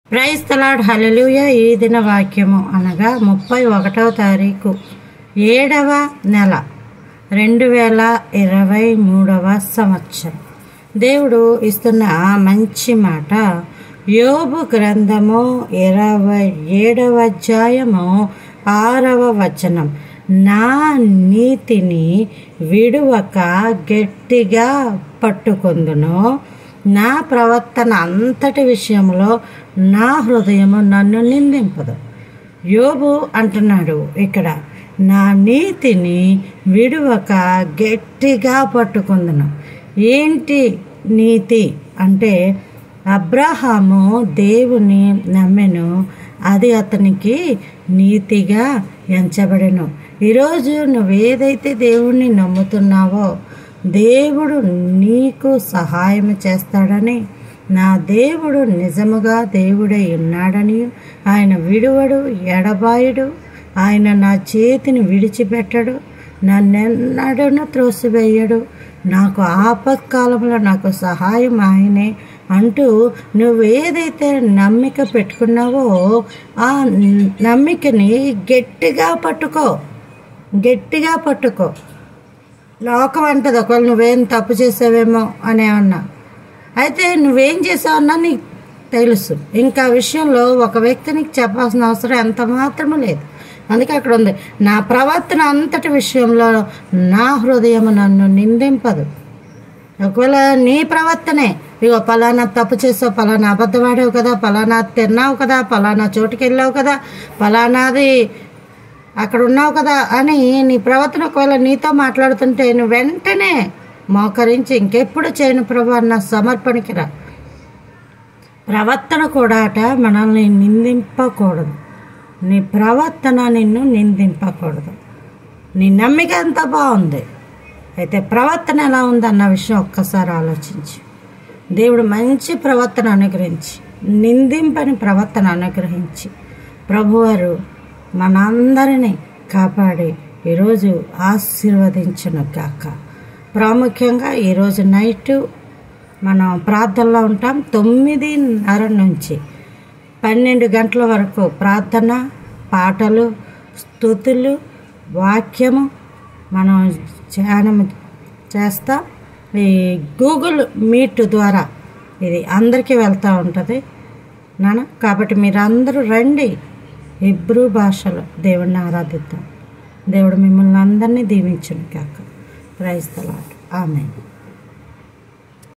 praise తలాడ్ హలలుయ ఈ దిన వాక్యము అనగా ముప్పై ఒకటవ తారీఖు ఏడవ నెల రెండు వేల ఇరవై మూడవ సంవత్సరం దేవుడు ఇస్తున్న మంచి మాట యోబు గ్రంథము ఇరవై ఏడవ అధ్యాయము ఆరవ వచనం నా నీతిని విడువక గట్టిగా పట్టుకుందును నా ప్రవర్తన అంతటి విషయంలో నా హృదయము నన్ను నిందింపదు యోబు అంటున్నాడు ఇక్కడ నా నీతిని విడువక గట్టిగా పట్టుకుందును ఏంటి నీతి అంటే అబ్రహాము దేవుని నమ్మెను అది అతనికి నీతిగా ఎంచబడెను ఈరోజు నువ్వేదైతే దేవుణ్ణి నమ్ముతున్నావో దేవుడు నీకు సహాయం చేస్తాడని నా దేవుడు నిజముగా దేవుడై ఉన్నాడని ఆయన విడువడు ఎడబాయుడు ఆయన నా చేతిని విడిచిపెట్టడు నన్నెన్నడను త్రోసివేయడు నాకు ఆపత్కాలంలో నాకు సహాయం ఆయనే అంటూ నువ్వు ఏదైతే నమ్మిక పెట్టుకున్నావో ఆ నమ్మికని గట్టిగా పట్టుకో గట్టిగా పట్టుకో లోకం అంటది ఒకవేళ నువ్వేం తప్పు చేసావేమో అని అన్నా అయితే నువ్వేం చేసావన్నా నీకు తెలుసు ఇంకా ఆ విషయంలో ఒక వ్యక్తి నీకు చెప్పాల్సిన అవసరం ఎంత మాత్రము లేదు అందుకే అక్కడ ఉంది నా ప్రవర్తన అంతటి విషయంలో నా హృదయం నన్ను నిందింపదు ఒకవేళ నీ ప్రవర్తనే ఇగో పలానా తప్పు చేసావు పలానా అబద్ధమాడావు కదా పలానా తిన్నావు కదా పలానా చోటుకి వెళ్ళావు కదా పలానాది అక్కడ ఉన్నావు కదా అని నీ ప్రవర్తన ఒకవేళ నీతో మాట్లాడుతుంటే నువ్వు వెంటనే మోకరించి ఇంకెప్పుడు చేయను ప్రభు అన్న సమర్పణకి రా ప్రవర్తన కూడా అట మనల్ని నిందింపకూడదు నీ ప్రవర్తన నిన్ను నిందింపకూడదు నీ నమ్మిక ఎంత బాగుంది అయితే ప్రవర్తన ఎలా ఉంది అన్న విషయం ఒక్కసారి ఆలోచించి దేవుడు మంచి ప్రవర్తన అనుగ్రహించి నిందింపని ప్రవర్తన అనుగ్రహించి ప్రభువారు మనందరినీ కాపాడి ఈరోజు ఆశీర్వదించను గాక ప్రాముఖ్యంగా ఈరోజు నైట్ మనం ప్రార్థనలో ఉంటాం తొమ్మిదిన్నర నుంచి పన్నెండు గంటల వరకు ప్రార్థన పాటలు స్థుతులు వాక్యము మనం ధ్యానం చేస్తాం ఈ గూగుల్ మీట్ ద్వారా ఇది అందరికీ వెళ్తూ ఉంటుంది నాన్న కాబట్టి మీరందరూ రండి హిబ్రూ భాషలో దేవుడిని ఆరాధిద్దాం దేవుడు మిమ్మల్ని అందరినీ దీవించును కాక ప్రైజ్ తలాట్ ఆమె